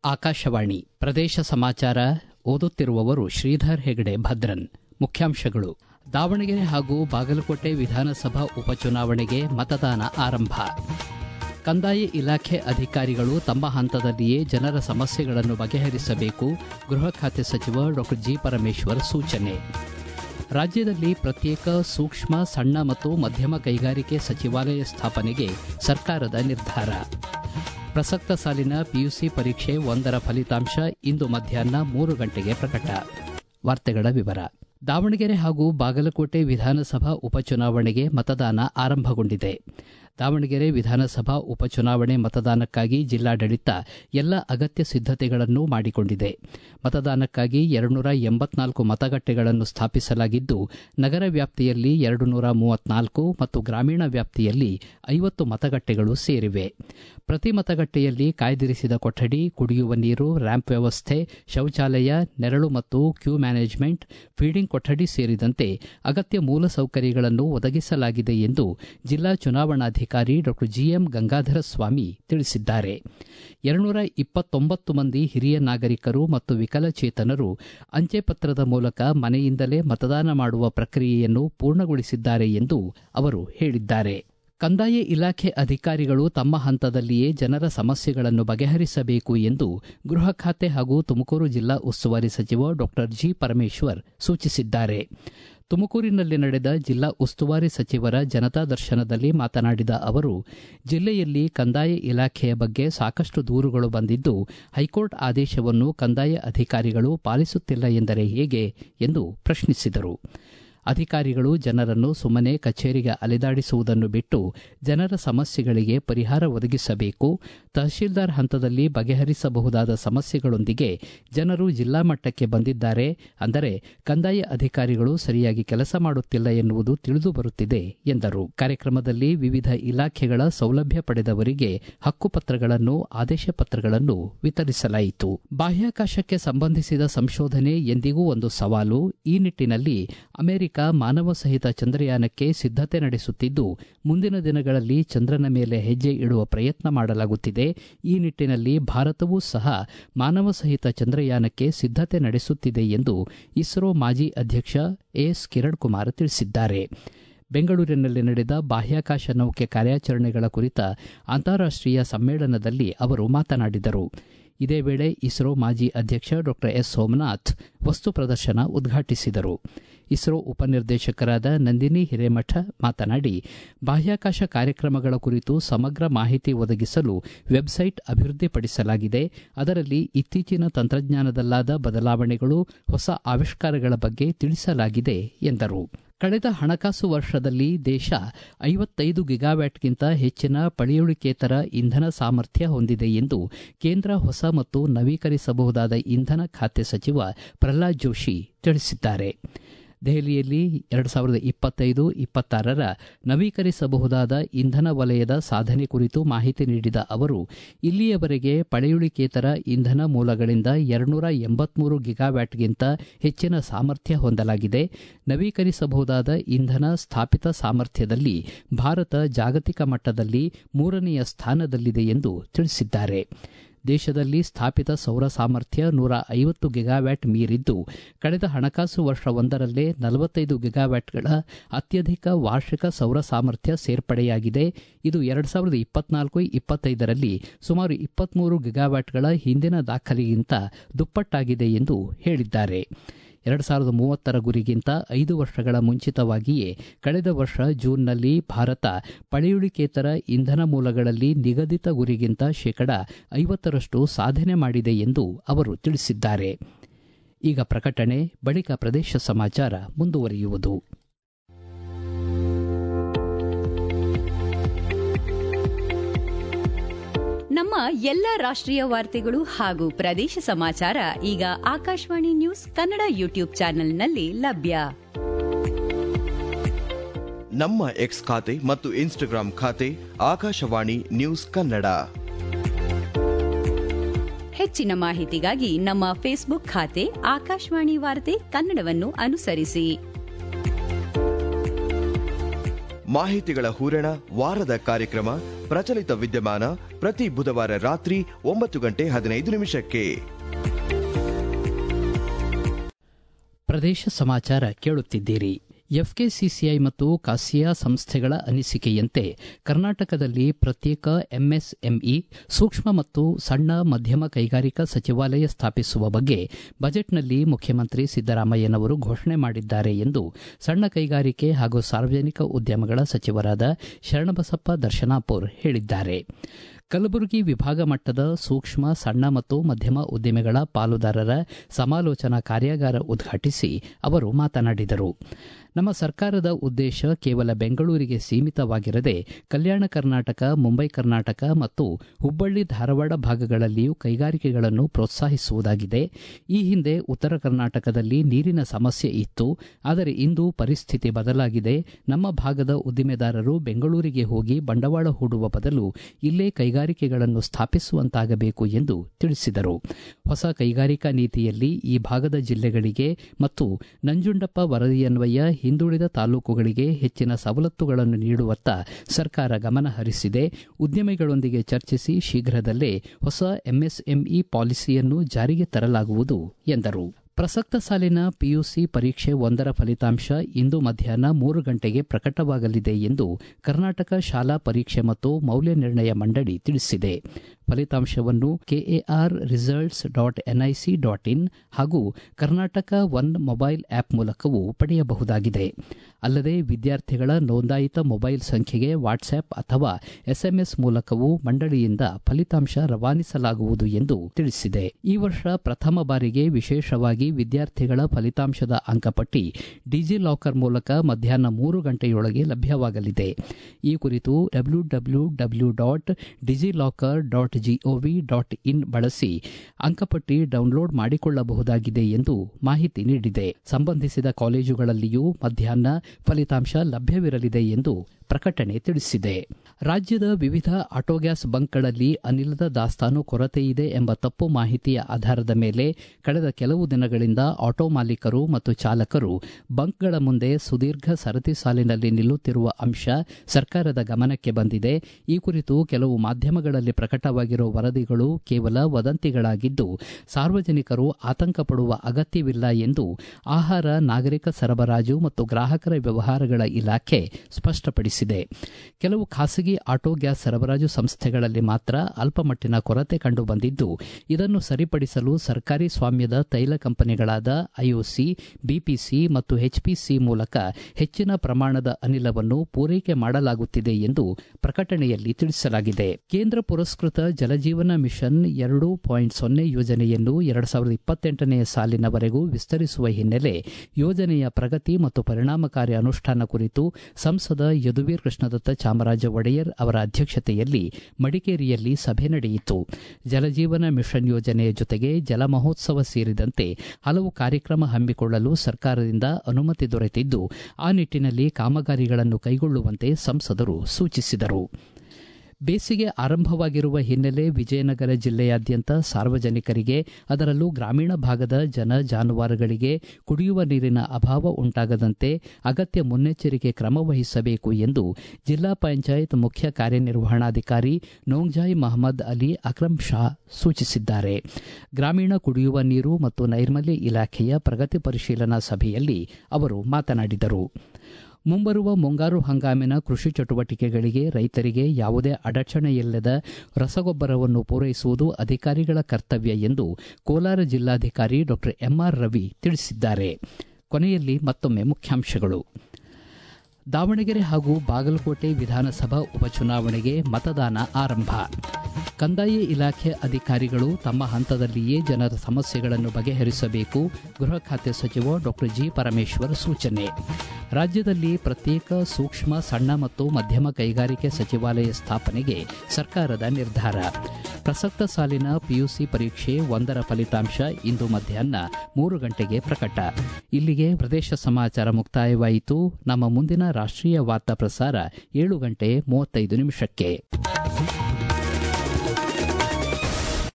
ಆಕಾಶವಾಣಿ ಪ್ರದೇಶ ಸಮಾಚಾರ ಓದುತ್ತಿರುವವರು ಶ್ರೀಧರ್ ಹೆಗಡೆ ಭದ್ರನ್ ಮುಖ್ಯಾಂಶಗಳು ದಾವಣಗೆರೆ ಹಾಗೂ ಬಾಗಲಕೋಟೆ ವಿಧಾನಸಭಾ ಉಪಚುನಾವಣೆಗೆ ಮತದಾನ ಆರಂಭ ಕಂದಾಯ ಇಲಾಖೆ ಅಧಿಕಾರಿಗಳು ತಮ್ಮ ಹಂತದಲ್ಲಿಯೇ ಜನರ ಸಮಸ್ಯೆಗಳನ್ನು ಬಗೆಹರಿಸಬೇಕು ಗೃಹ ಖಾತೆ ಸಚಿವ ಡಾ ಜಿ ಪರಮೇಶ್ವರ್ ಸೂಚನೆ ರಾಜ್ಯದಲ್ಲಿ ಪ್ರತ್ಯೇಕ ಸೂಕ್ಷ್ಮ ಸಣ್ಣ ಮತ್ತು ಮಧ್ಯಮ ಕೈಗಾರಿಕೆ ಸಚಿವಾಲಯ ಸ್ಥಾಪನೆಗೆ ಸರ್ಕಾರದ ನಿರ್ಧಾರ ಪ್ರಸಕ್ತ ಸಾಲಿನ ಪಿಯುಸಿ ಪರೀಕ್ಷೆ ಒಂದರ ಫಲಿತಾಂಶ ಇಂದು ಮಧ್ಯಾಹ್ನ ಮೂರು ಗಂಟೆಗೆ ಪ್ರಕಟ ವಾರ್ತೆಗಳ ವಿವರ ದಾವಣಗೆರೆ ಹಾಗೂ ಬಾಗಲಕೋಟೆ ವಿಧಾನಸಭಾ ಉಪಚುನಾವಣೆಗೆ ಮತದಾನ ಆರಂಭಗೊಂಡಿದೆ ದಾವಣಗೆರೆ ವಿಧಾನಸಭಾ ಉಪಚುನಾವಣೆ ಮತದಾನಕ್ಕಾಗಿ ಜಿಲ್ಲಾಡಳಿತ ಎಲ್ಲ ಅಗತ್ಯ ಸಿದ್ದತೆಗಳನ್ನು ಮಾಡಿಕೊಂಡಿದೆ ಮತದಾನಕ್ಕಾಗಿ ಎರಡುನೂರ ಎಂಬತ್ನಾಲ್ಕು ಮತಗಟ್ಟೆಗಳನ್ನು ಸ್ಥಾಪಿಸಲಾಗಿದ್ದು ನಗರ ವ್ಯಾಪ್ತಿಯಲ್ಲಿ ಎರಡು ನೂರ ಮೂವತ್ನಾಲ್ಕು ಮತ್ತು ಗ್ರಾಮೀಣ ವ್ಯಾಪ್ತಿಯಲ್ಲಿ ಐವತ್ತು ಮತಗಟ್ಟೆಗಳು ಸೇರಿವೆ ಪ್ರತಿ ಮತಗಟ್ಟೆಯಲ್ಲಿ ಕಾಯ್ದಿರಿಸಿದ ಕೊಠಡಿ ಕುಡಿಯುವ ನೀರು ರ್ಯಾಂಪ್ ವ್ಯವಸ್ಥೆ ಶೌಚಾಲಯ ನೆರಳು ಮತ್ತು ಕ್ಯೂ ಮ್ಯಾನೇಜ್ಮೆಂಟ್ ಫೀಡಿಂಗ್ ಕೊಠಡಿ ಸೇರಿದಂತೆ ಅಗತ್ಯ ಮೂಲಸೌಕರ್ಯಗಳನ್ನು ಒದಗಿಸಲಾಗಿದೆ ಎಂದು ಜಿಲ್ಲಾ ಚುನಾವಣಾಧಿಕಾರಿ ಡಾ ಜಿಎಂ ಗಂಗಾಧರ ಸ್ವಾಮಿ ತಿಳಿಸಿದ್ದಾರೆ ಎರಡುನೂರ ಇಪ್ಪತ್ತೊಂಬತ್ತು ಮಂದಿ ಹಿರಿಯ ನಾಗರಿಕರು ಮತ್ತು ವಿಕಲಚೇತನರು ಅಂಚೆ ಪತ್ರದ ಮೂಲಕ ಮನೆಯಿಂದಲೇ ಮತದಾನ ಮಾಡುವ ಪ್ರಕ್ರಿಯೆಯನ್ನು ಪೂರ್ಣಗೊಳಿಸಿದ್ದಾರೆ ಎಂದು ಅವರು ಹೇಳಿದ್ದಾರೆ ಕಂದಾಯ ಇಲಾಖೆ ಅಧಿಕಾರಿಗಳು ತಮ್ಮ ಹಂತದಲ್ಲಿಯೇ ಜನರ ಸಮಸ್ಯೆಗಳನ್ನು ಬಗೆಹರಿಸಬೇಕು ಎಂದು ಗೃಹ ಖಾತೆ ಹಾಗೂ ತುಮಕೂರು ಜಿಲ್ಲಾ ಉಸ್ತುವಾರಿ ಸಚಿವ ಡಾ ಜಿ ಪರಮೇಶ್ವರ್ ಸೂಚಿಸಿದ್ದಾರೆ ತುಮಕೂರಿನಲ್ಲಿ ನಡೆದ ಜಿಲ್ಲಾ ಉಸ್ತುವಾರಿ ಸಚಿವರ ಜನತಾ ದರ್ಶನದಲ್ಲಿ ಮಾತನಾಡಿದ ಅವರು ಜಿಲ್ಲೆಯಲ್ಲಿ ಕಂದಾಯ ಇಲಾಖೆಯ ಬಗ್ಗೆ ಸಾಕಷ್ಟು ದೂರುಗಳು ಬಂದಿದ್ದು ಹೈಕೋರ್ಟ್ ಆದೇಶವನ್ನು ಕಂದಾಯ ಅಧಿಕಾರಿಗಳು ಪಾಲಿಸುತ್ತಿಲ್ಲ ಎಂದರೆ ಹೇಗೆ ಎಂದು ಪ್ರಶ್ನಿಸಿದರು ಅಧಿಕಾರಿಗಳು ಜನರನ್ನು ಸುಮ್ಮನೆ ಕಚೇರಿಗೆ ಅಲೆದಾಡಿಸುವುದನ್ನು ಬಿಟ್ಟು ಜನರ ಸಮಸ್ಯೆಗಳಿಗೆ ಪರಿಹಾರ ಒದಗಿಸಬೇಕು ತಹಶೀಲ್ದಾರ್ ಹಂತದಲ್ಲಿ ಬಗೆಹರಿಸಬಹುದಾದ ಸಮಸ್ಯೆಗಳೊಂದಿಗೆ ಜನರು ಜಿಲ್ಲಾ ಮಟ್ಟಕ್ಕೆ ಬಂದಿದ್ದಾರೆ ಅಂದರೆ ಕಂದಾಯ ಅಧಿಕಾರಿಗಳು ಸರಿಯಾಗಿ ಕೆಲಸ ಮಾಡುತ್ತಿಲ್ಲ ಎನ್ನುವುದು ತಿಳಿದು ಬರುತ್ತಿದೆ ಎಂದರು ಕಾರ್ಯಕ್ರಮದಲ್ಲಿ ವಿವಿಧ ಇಲಾಖೆಗಳ ಸೌಲಭ್ಯ ಪಡೆದವರಿಗೆ ಹಕ್ಕುಪತ್ರಗಳನ್ನು ಆದೇಶ ಪತ್ರಗಳನ್ನು ವಿತರಿಸಲಾಯಿತು ಬಾಹ್ಯಾಕಾಶಕ್ಕೆ ಸಂಬಂಧಿಸಿದ ಸಂಶೋಧನೆ ಎಂದಿಗೂ ಒಂದು ಸವಾಲು ಈ ನಿಟ್ಟಿನಲ್ಲಿ ಅಮೆರಿಕ ಮಾನವ ಸಹಿತ ಚಂದ್ರಯಾನಕ್ಕೆ ಸಿದ್ದತೆ ನಡೆಸುತ್ತಿದ್ದು ಮುಂದಿನ ದಿನಗಳಲ್ಲಿ ಚಂದ್ರನ ಮೇಲೆ ಹೆಜ್ಜೆ ಇಡುವ ಪ್ರಯತ್ನ ಮಾಡಲಾಗುತ್ತಿದೆ ಈ ನಿಟ್ಟಿನಲ್ಲಿ ಭಾರತವೂ ಸಹ ಮಾನವ ಸಹಿತ ಚಂದ್ರಯಾನಕ್ಕೆ ಸಿದ್ದತೆ ನಡೆಸುತ್ತಿದೆ ಎಂದು ಇಸ್ರೋ ಮಾಜಿ ಅಧ್ಯಕ್ಷ ಎಸ್ ಕಿರಣ್ ಕುಮಾರ್ ತಿಳಿಸಿದ್ದಾರೆ ಬೆಂಗಳೂರಿನಲ್ಲಿ ನಡೆದ ಬಾಹ್ಯಾಕಾಶ ನೌಕೆ ಕಾರ್ಯಾಚರಣೆಗಳ ಕುರಿತ ಅಂತಾರಾಷ್ಟೀಯ ಸಮ್ಮೇಳನದಲ್ಲಿ ಅವರು ಮಾತನಾಡಿದರು ಇದೇ ವೇಳೆ ಇಸ್ರೋ ಮಾಜಿ ಅಧ್ಯಕ್ಷ ಡಾ ಎಸ್ ಸೋಮನಾಥ್ ವಸ್ತು ಪ್ರದರ್ಶನ ಉದ್ಘಾಟಿಸಿದರು ಇಸ್ರೋ ಉಪನಿರ್ದೇಶಕರಾದ ನಂದಿನಿ ಹಿರೇಮಠ ಮಾತನಾಡಿ ಬಾಹ್ಯಾಕಾಶ ಕಾರ್ಯಕ್ರಮಗಳ ಕುರಿತು ಸಮಗ್ರ ಮಾಹಿತಿ ಒದಗಿಸಲು ವೆಬ್ಸೈಟ್ ಅಭಿವೃದ್ಧಿಪಡಿಸಲಾಗಿದೆ ಅದರಲ್ಲಿ ಇತ್ತೀಚಿನ ತಂತ್ರಜ್ಞಾನದಲ್ಲಾದ ಬದಲಾವಣೆಗಳು ಹೊಸ ಆವಿಷ್ಕಾರಗಳ ಬಗ್ಗೆ ತಿಳಿಸಲಾಗಿದೆ ಎಂದರು ಕಳೆದ ಹಣಕಾಸು ವರ್ಷದಲ್ಲಿ ದೇಶ ಐವತ್ತೈದು ಗಿಗಾವ್ಯಾಟ್ಗಿಂತ ಹೆಚ್ಚಿನ ಪಳೆಯುಳಿಕೇತರ ಇಂಧನ ಸಾಮರ್ಥ್ಯ ಹೊಂದಿದೆ ಎಂದು ಕೇಂದ್ರ ಹೊಸ ಮತ್ತು ನವೀಕರಿಸಬಹುದಾದ ಇಂಧನ ಖಾತೆ ಸಚಿವ ಪ್ರಹ್ಲಾದ್ ಜೋಶಿ ತಿಳಿಸಿದ್ದಾರೆ ದೆಹಲಿಯಲ್ಲಿ ಎರಡು ಸಾವಿರದ ಇಪ್ಪತ್ತೈದು ಇಪ್ಪತ್ತಾರರ ನವೀಕರಿಸಬಹುದಾದ ಇಂಧನ ವಲಯದ ಸಾಧನೆ ಕುರಿತು ಮಾಹಿತಿ ನೀಡಿದ ಅವರು ಇಲ್ಲಿಯವರೆಗೆ ಪಳೆಯುಳಿಕೇತರ ಇಂಧನ ಮೂಲಗಳಿಂದ ಎರಡುನೂರ ಎಂಬತ್ಮೂರು ಗಿಗಾವ್ಯಾಟ್ಗಿಂತ ಹೆಚ್ಚಿನ ಸಾಮರ್ಥ್ಯ ಹೊಂದಲಾಗಿದೆ ನವೀಕರಿಸಬಹುದಾದ ಇಂಧನ ಸ್ಥಾಪಿತ ಸಾಮರ್ಥ್ಯದಲ್ಲಿ ಭಾರತ ಜಾಗತಿಕ ಮಟ್ಟದಲ್ಲಿ ಮೂರನೆಯ ಸ್ಥಾನದಲ್ಲಿದೆ ಎಂದು ತಿಳಿಸಿದ್ದಾರೆ ದೇಶದಲ್ಲಿ ಸ್ಥಾಪಿತ ಸೌರ ಸಾಮರ್ಥ್ಯ ನೂರ ಐವತ್ತು ಗಿಗಾವ್ಯಾಟ್ ಮೀರಿದ್ದು ಕಳೆದ ಹಣಕಾಸು ವರ್ಷವೊಂದರಲ್ಲೇ ನಲವತ್ತೈದು ಗಿಗಾವ್ಯಾಟ್ಗಳ ಅತ್ಯಧಿಕ ವಾರ್ಷಿಕ ಸೌರ ಸಾಮರ್ಥ್ಯ ಸೇರ್ಪಡೆಯಾಗಿದೆ ಇದು ಎರಡು ಸಾವಿರದ ಇಪ್ಪತ್ನಾಲ್ಕು ಇಪ್ಪತ್ತೈದರಲ್ಲಿ ಸುಮಾರು ಇಪ್ಪತ್ಮೂರು ಗಿಗಾವ್ಯಾಟ್ಗಳ ಹಿಂದಿನ ದಾಖಲೆಗಿಂತ ದುಪ್ಪಟ್ಟಾಗಿದೆ ಎಂದು ಹೇಳಿದ್ದಾರೆ ಎರಡು ಸಾವಿರದ ಮೂವತ್ತರ ಗುರಿಗಿಂತ ಐದು ವರ್ಷಗಳ ಮುಂಚಿತವಾಗಿಯೇ ಕಳೆದ ವರ್ಷ ಜೂನ್ನಲ್ಲಿ ಭಾರತ ಪಳೆಯುಳಿಕೇತರ ಇಂಧನ ಮೂಲಗಳಲ್ಲಿ ನಿಗದಿತ ಗುರಿಗಿಂತ ಶೇಕಡ ಐವತ್ತರಷ್ಟು ಸಾಧನೆ ಮಾಡಿದೆ ಎಂದು ಅವರು ತಿಳಿಸಿದ್ದಾರೆ ಈಗ ಪ್ರಕಟಣೆ ಬಳಿಕ ಪ್ರದೇಶ ಸಮಾಚಾರ ಮುಂದುವರಿಯುವುದು ನಮ್ಮ ಎಲ್ಲ ರಾಷ್ಟ್ರೀಯ ವಾರ್ತೆಗಳು ಹಾಗೂ ಪ್ರದೇಶ ಸಮಾಚಾರ ಈಗ ಆಕಾಶವಾಣಿ ನ್ಯೂಸ್ ಕನ್ನಡ ಯೂಟ್ಯೂಬ್ ಚಾನೆಲ್ನಲ್ಲಿ ಲಭ್ಯ ನಮ್ಮ ಎಕ್ಸ್ ಖಾತೆ ಮತ್ತು ಇನ್ಸ್ಟಾಗ್ರಾಂ ಖಾತೆ ಆಕಾಶವಾಣಿ ನ್ಯೂಸ್ ಕನ್ನಡ ಹೆಚ್ಚಿನ ಮಾಹಿತಿಗಾಗಿ ನಮ್ಮ ಫೇಸ್ಬುಕ್ ಖಾತೆ ಆಕಾಶವಾಣಿ ವಾರ್ತೆ ಕನ್ನಡವನ್ನು ಅನುಸರಿಸಿ ಮಾಹಿತಿಗಳ ಹೂರಣ ವಾರದ ಕಾರ್ಯಕ್ರಮ ಪ್ರಚಲಿತ ವಿದ್ಯಮಾನ ಪ್ರತಿ ಬುಧವಾರ ರಾತ್ರಿ ಒಂಬತ್ತು ಗಂಟೆ ಹದಿನೈದು ನಿಮಿಷಕ್ಕೆ ಪ್ರದೇಶ ಸಮಾಚಾರ ಕೇಳುತ್ತಿದ್ದೀರಿ ಎಫ್ಕೆಸಿಸಿಐ ಮತ್ತು ಕಾಸಿಯಾ ಸಂಸ್ಥೆಗಳ ಅನಿಸಿಕೆಯಂತೆ ಕರ್ನಾಟಕದಲ್ಲಿ ಪ್ರತ್ಯೇಕ ಎಂಎಸ್ಎಂಇ ಸೂಕ್ಷ್ಮ ಮತ್ತು ಸಣ್ಣ ಮಧ್ಯಮ ಕೈಗಾರಿಕಾ ಸಚಿವಾಲಯ ಸ್ಥಾಪಿಸುವ ಬಗ್ಗೆ ಬಜೆಟ್ನಲ್ಲಿ ಮುಖ್ಯಮಂತ್ರಿ ಸಿದ್ದರಾಮಯ್ಯನವರು ಘೋಷಣೆ ಮಾಡಿದ್ದಾರೆ ಎಂದು ಸಣ್ಣ ಕೈಗಾರಿಕೆ ಹಾಗೂ ಸಾರ್ವಜನಿಕ ಉದ್ಯಮಗಳ ಸಚಿವರಾದ ಶರಣಬಸಪ್ಪ ದರ್ಶನಾಪುರ್ ಹೇಳಿದ್ದಾರೆ ಕಲಬುರಗಿ ವಿಭಾಗ ಮಟ್ಟದ ಸೂಕ್ಷ್ಮ ಸಣ್ಣ ಮತ್ತು ಮಧ್ಯಮ ಉದ್ದಿಮೆಗಳ ಪಾಲುದಾರರ ಸಮಾಲೋಚನಾ ಕಾರ್ಯಾಗಾರ ಉದ್ಘಾಟಿಸಿ ಅವರು ಮಾತನಾಡಿದರು ನಮ್ಮ ಸರ್ಕಾರದ ಉದ್ದೇಶ ಕೇವಲ ಬೆಂಗಳೂರಿಗೆ ಸೀಮಿತವಾಗಿರದೆ ಕಲ್ಯಾಣ ಕರ್ನಾಟಕ ಮುಂಬೈ ಕರ್ನಾಟಕ ಮತ್ತು ಹುಬ್ಬಳ್ಳಿ ಧಾರವಾಡ ಭಾಗಗಳಲ್ಲಿಯೂ ಕೈಗಾರಿಕೆಗಳನ್ನು ಪ್ರೋತ್ಸಾಹಿಸುವುದಾಗಿದೆ ಈ ಹಿಂದೆ ಉತ್ತರ ಕರ್ನಾಟಕದಲ್ಲಿ ನೀರಿನ ಸಮಸ್ಯೆ ಇತ್ತು ಆದರೆ ಇಂದು ಪರಿಸ್ಥಿತಿ ಬದಲಾಗಿದೆ ನಮ್ಮ ಭಾಗದ ಉದ್ದಿಮೆದಾರರು ಬೆಂಗಳೂರಿಗೆ ಹೋಗಿ ಬಂಡವಾಳ ಹೂಡುವ ಬದಲು ಇಲ್ಲೇ ಕೈಗಾರಿಕೆಗಳನ್ನು ಸ್ಥಾಪಿಸುವಂತಾಗಬೇಕು ಎಂದು ತಿಳಿಸಿದರು ಹೊಸ ಕೈಗಾರಿಕಾ ನೀತಿಯಲ್ಲಿ ಈ ಭಾಗದ ಜಿಲ್ಲೆಗಳಿಗೆ ಮತ್ತು ನಂಜುಂಡಪ್ಪ ವರದಿಯನ್ವಯ ಹಿಂದುಳಿದ ತಾಲೂಕುಗಳಿಗೆ ಹೆಚ್ಚಿನ ಸವಲತ್ತುಗಳನ್ನು ನೀಡುವತ್ತ ಸರ್ಕಾರ ಗಮನ ಹರಿಸಿದೆ ಉದ್ಯಮಿಗಳೊಂದಿಗೆ ಚರ್ಚಿಸಿ ಶೀಘ್ರದಲ್ಲೇ ಹೊಸ ಎಂಎಸ್ಎಂಇ ಪಾಲಿಸಿಯನ್ನು ಜಾರಿಗೆ ತರಲಾಗುವುದು ಎಂದರು ಪ್ರಸಕ್ತ ಸಾಲಿನ ಪಿಯುಸಿ ಪರೀಕ್ಷೆ ಒಂದರ ಫಲಿತಾಂಶ ಇಂದು ಮಧ್ಯಾಹ್ನ ಮೂರು ಗಂಟೆಗೆ ಪ್ರಕಟವಾಗಲಿದೆ ಎಂದು ಕರ್ನಾಟಕ ಶಾಲಾ ಪರೀಕ್ಷೆ ಮತ್ತು ಮೌಲ್ಯ ನಿರ್ಣಯ ಮಂಡಳಿ ತಿಳಿಸಿದೆ ಫಲಿತಾಂಶವನ್ನು KAR results dot NIC dot in ಹಾಗೂ ಕರ್ನಾಟಕ ಒನ್ ಮೊಬೈಲ್ ಆಪ್ ಮೂಲಕವೂ ಪಡೆಯಬಹುದಾಗಿದೆ ಅಲ್ಲದೆ ವಿದ್ಯಾರ್ಥಿಗಳ ನೋಂದಾಯಿತ ಮೊಬೈಲ್ ಸಂಖ್ಯೆಗೆ ವಾಟ್ಸ್ಆಪ್ ಅಥವಾ ಎಸ್ಎಂಎಸ್ ಮೂಲಕವೂ ಮಂಡಳಿಯಿಂದ ಫಲಿತಾಂಶ ರವಾನಿಸಲಾಗುವುದು ಎಂದು ತಿಳಿಸಿದೆ ಈ ವರ್ಷ ಪ್ರಥಮ ಬಾರಿಗೆ ವಿಶೇಷವಾಗಿ ವಿದ್ಯಾರ್ಥಿಗಳ ಫಲಿತಾಂಶದ ಅಂಕಪಟ್ಟಿ ಡಿಜಿ ಲಾಕರ್ ಮೂಲಕ ಮಧ್ಯಾಹ್ನ ಮೂರು ಗಂಟೆಯೊಳಗೆ ಲಭ್ಯವಾಗಲಿದೆ ಈ ಕುರಿತು W W W dot DigiLocker dot GOV dot in ಬಳಸಿ ಅಂಕಪಟ್ಟಿ ಡೌನ್ಲೋಡ್ ಮಾಡಿಕೊಳ್ಳಬಹುದಾಗಿದೆ ಎಂದು ಮಾಹಿತಿ ನೀಡಿದೆ ಸಂಬಂಧಿಸಿದ ಕಾಲೇಜುಗಳಲ್ಲಿಯೂ ಮಧ್ಯಾಹ್ನ ಫಲಿತಾಂಶ ಲಭ್ಯವಿರಲಿದೆ ಎಂದು ಪ್ರಕಟಣೆ ತಿಳಿಸಿದೆ ರಾಜ್ಯದ ವಿವಿಧ ಆಟೋಗ್ಯಾಸ್ ಬಂಕ್ಗಳಲ್ಲಿ ಅನಿಲದ ದಾಸ್ತಾನು ಕೊರತೆಯಿದೆ ಎಂಬ ತಪ್ಪು ಮಾಹಿತಿಯ ಆಧಾರದ ಮೇಲೆ ಕಳೆದ ಕೆಲವು ದಿನಗಳಿಂದ ಆಟೋ ಮಾಲೀಕರು ಮತ್ತು ಚಾಲಕರು ಬಂಕ್ಗಳ ಮುಂದೆ ಸುದೀರ್ಘ ಸರತಿ ಸಾಲಿನಲ್ಲಿ ನಿಲ್ಲುತ್ತಿರುವ ಅಂಶ ಸರ್ಕಾರದ ಗಮನಕ್ಕೆ ಬಂದಿದೆ ಈ ಕುರಿತು ಕೆಲವು ಮಾಧ್ಯಮಗಳಲ್ಲಿ ಪ್ರಕಟವಾಗಿರುವ ವರದಿಗಳು ಕೇವಲ ವದಂತಿಗಳಾಗಿದ್ದು ಸಾರ್ವಜನಿಕರು ಆತಂಕ ಪಡುವ ಅಗತ್ಯವಿಲ್ಲ ಎಂದು ಆಹಾರ ನಾಗರಿಕ ಸರಬರಾಜು ಮತ್ತು ಗ್ರಾಹಕರ ವ್ಯವಹಾರಗಳ ಇಲಾಖೆ ಸ್ಪಷ್ಟಪಡಿಸಿದೆ ಕೆಲವು ಖಾಸಗಿ ಆಟೋ ಗ್ಯಾಸ್ ಸರಬರಾಜು ಸಂಸ್ಥೆಗಳಲ್ಲಿ ಮಾತ್ರ ಅಲ್ಪಮಟ್ಟಿನ ಕೊರತೆ ಕಂಡುಬಂದಿದ್ದು ಇದನ್ನು ಸರಿಪಡಿಸಲು ಸರ್ಕಾರಿ ಸ್ವಾಮ್ಯದ ತೈಲ ಕಂಪನಿಗಳಾದ ಐಒಸಿ ಬಿಪಿಸಿ ಮತ್ತು ಎಚ್ಪಿಸಿ ಮೂಲಕ ಹೆಚ್ಚಿನ ಪ್ರಮಾಣದ ಅನಿಲವನ್ನು ಪೂರೈಕೆ ಮಾಡಲಾಗುತ್ತಿದೆ ಎಂದು ಪ್ರಕಟಣೆಯಲ್ಲಿ ತಿಳಿಸಲಾಗಿದೆ ಕೇಂದ್ರ ಪುರಸ್ಕೃತ ಜಲಜೀವನ ಮಿಷನ್ ಎರಡು ಪಾಯಿಂಟ್ ಸೊನ್ನೆ ಯೋಜನೆಯನ್ನು ಎರಡು ಸಾವಿರದ ಇಪ್ಪತ್ತೆಂಟನೆಯ ಸಾಲಿನವರೆಗೂ ವಿಸ್ತರಿಸುವ ಹಿನ್ನೆಲೆ ಯೋಜನೆಯ ಪ್ರಗತಿ ಮತ್ತು ಪರಿಣಾಮಕಾರಿ ಅನುಷ್ಠಾನ ಕುರಿತು ಸಂಸದ ಯದುವೀರ್ ಕೃಷ್ಣದತ್ತ ಚಾಮರಾಜ ಒಡೆಯರ್ ಅವರ ಅಧ್ಯಕ್ಷತೆಯಲ್ಲಿ ಮಡಿಕೇರಿಯಲ್ಲಿ ಸಭೆ ನಡೆಯಿತು ಜಲಜೀವನ ಮಿಷನ್ ಯೋಜನೆಯ ಜೊತೆಗೆ ಜಲ ಮಹೋತ್ಸವ ಸೇರಿದಂತೆ ಹಲವು ಕಾರ್ಯಕ್ರಮ ಹಮ್ಮಿಕೊಳ್ಳಲು ಸರ್ಕಾರದಿಂದ ಅನುಮತಿ ದೊರೆತಿದ್ದು ಆ ನಿಟ್ಟಿನಲ್ಲಿ ಕಾಮಗಾರಿಗಳನ್ನು ಕೈಗೊಳ್ಳುವಂತೆ ಸಂಸದರು ಸೂಚಿಸಿದರು ಬೇಸಿಗೆ ಆರಂಭವಾಗಿರುವ ಹಿನ್ನೆಲೆ ವಿಜಯನಗರ ಜಿಲ್ಲೆಯಾದ್ಯಂತ ಸಾರ್ವಜನಿಕರಿಗೆ ಅದರಲ್ಲೂ ಗ್ರಾಮೀಣ ಭಾಗದ ಜನ ಜಾನುವಾರುಗಳಿಗೆ ಕುಡಿಯುವ ನೀರಿನ ಅಭಾವ ಉಂಟಾಗದಂತೆ ಅಗತ್ಯ ಮುನ್ನೆಚ್ಚರಿಕೆ ಕ್ರಮ ವಹಿಸಬೇಕು ಎಂದು ಜಿಲ್ಲಾ ಪಂಚಾಯತ್ ಮುಖ್ಯ ಕಾರ್ಯನಿರ್ವಹಣಾಧಿಕಾರಿ ನೋಂಗ್ಜಾಯ್ ಮಹಮ್ಮದ್ ಅಲಿ ಅಕ್ರಮ್ ಶಾ ಸೂಚಿಸಿದ್ದಾರೆ ಗ್ರಾಮೀಣ ಕುಡಿಯುವ ನೀರು ಮತ್ತು ನೈರ್ಮಲ್ಯ ಇಲಾಖೆಯ ಪ್ರಗತಿ ಪರಿಶೀಲನಾ ಸಭೆಯಲ್ಲಿ ಅವರು ಮಾತನಾಡಿದರು ಮುಂಬರುವ ಮುಂಗಾರು ಹಂಗಾಮಿನ ಕೃಷಿ ಚಟುವಟಿಕೆಗಳಿಗೆ ರೈತರಿಗೆ ಯಾವುದೇ ಅಡಚಣೆಯಿಲ್ಲದ ರಸಗೊಬ್ಬರವನ್ನು ಪೂರೈಸುವುದು ಅಧಿಕಾರಿಗಳ ಕರ್ತವ್ಯ ಎಂದು ಕೋಲಾರ ಜಿಲ್ಲಾಧಿಕಾರಿ ಡಾ ಎಂಆರ್ ರವಿ ತಿಳಿಸಿದ್ದಾರೆ ಕೊನೆಯಲ್ಲಿ ಮತ್ತೊಮ್ಮೆ ಮುಖ್ಯಾಂಶಗಳು ದಾವಣಗೆರೆ ಹಾಗೂ ಬಾಗಲಕೋಟೆ ವಿಧಾನಸಭಾ ಉಪಚುನಾವಣೆಗೆ ಮತದಾನ ಆರಂಭ ಕಂದಾಯ ಇಲಾಖೆ ಅಧಿಕಾರಿಗಳು ತಮ್ಮ ಹಂತದಲ್ಲಿಯೇ ಜನರ ಸಮಸ್ಯೆಗಳನ್ನು ಬಗೆಹರಿಸಬೇಕು ಗೃಹ ಖಾತೆ ಸಚಿವ ಡಾಕ್ಟರ್ ಜಿ ಪರಮೇಶ್ವರ್ ಸೂಚನೆ ರಾಜ್ಯದಲ್ಲಿ ಪ್ರತ್ಯೇಕ ಸೂಕ್ಷ್ಮ ಸಣ್ಣ ಮತ್ತು ಮಧ್ಯಮ ಕೈಗಾರಿಕೆ ಸಚಿವಾಲಯ ಸ್ಥಾಪನೆಗೆ ಸರ್ಕಾರದ ನಿರ್ಧಾರ ಪ್ರಸಕ್ತ ಸಾಲಿನ ಪಿಯುಸಿ ಪರೀಕ್ಷೆ ಒಂದರ ಫಲಿತಾಂಶ ಇಂದು ಮಧ್ಯಾಹ್ನ ಮೂರು ಗಂಟೆಗೆ ಪ್ರಕಟ ಇಲ್ಲಿಗೆ ಪ್ರದೇಶ ಸಮಾಚಾರ ಮುಕ್ತಾಯವಾಯಿತು ನಮ್ಮ ಮುಂದಿನ ರಾಷ್ಟ್ರೀಯ ವಾರ್ತಾ ಪ್ರಸಾರ ಏಳು ಗಂಟೆ ಮೂವತ್ತೈದು ನಿಮಿಷಕ್ಕೆ